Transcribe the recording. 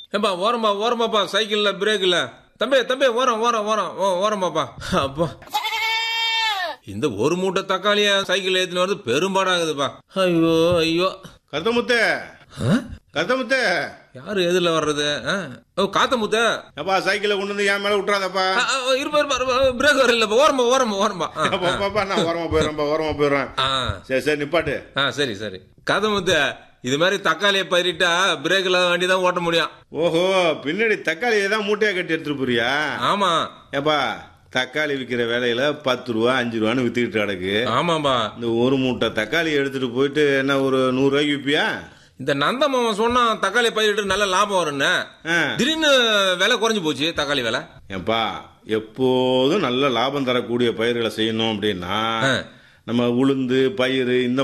ஏப்பா ஓரம்பா ஓரமாப்பா சைக்கிள்ல பிரேக் இல்ல தம்பி தம்பி ஓரம் ஓரம் ஓரம் ஓ ஓரமாப்பா அப்பா இந்த ஒரு மூட்டை தக்காளிய சைக்கிள் ஏத்தின வருது பெரும்பாடாகுதுப்பா ஐயோ ஐயோ கருத்தமுத்து ஆ? கருத்தமுத்து யாரு எதிரில வர்றது ஆ? ஓ காத்த முத்த அப்பா சைக்கிளை கொண்டு வந்து என் மேல விட்டுறாதப்பா ஆ, ஆ, இருப்பா இருப்பா, இருப்பா பிரேக் வர இல்லப்பா ஓரமா ஓரமா ஓரமா ஆ, அப்பா, அப்பா, அப்பா, நான் ஓரமா போயிடுறேன்ப்பா ஓரமா போயிடுறேன் ஆ சரி சரி நிப்பாட்டு ஆ சரி சரி கதை முத்த இது மாதிரி தக்காளியை பயிரிட்டா பிரேக் இல்லாத வண்டி தான் ஓட்ட முடியும் ஓஹோ பின்னாடி தக்காளியை தான் மூட்டையா கட்டி எடுத்துட்டு போறியா ஆமா ஏப்பா தக்காளி விற்கிற வேலையில பத்து ரூபா அஞ்சு ரூபான்னு வித்துக்கிட்டு கிடக்கு ஆமாப்பா இந்த ஒரு மூட்டை தக்காளி எடுத்துட்டு போயிட்டு என்ன ஒரு நூறு ரூபாய்க்கு விற்பியா இந்த நந்தமாமன் சொன்னா தக்காளி பயிரிட்டு நல்ல லாபம் வரும்னு ஆ. திடீர்னு விலை குறைஞ்சு போச்சு தக்காளி விலை ஏப்பா எப்போதும் நல்ல லாபம் தரக்கூடிய பயிர்களை செய்யணும் அப்படின்னா ஆ. நம்ம உளுந்து பயிர் இந்த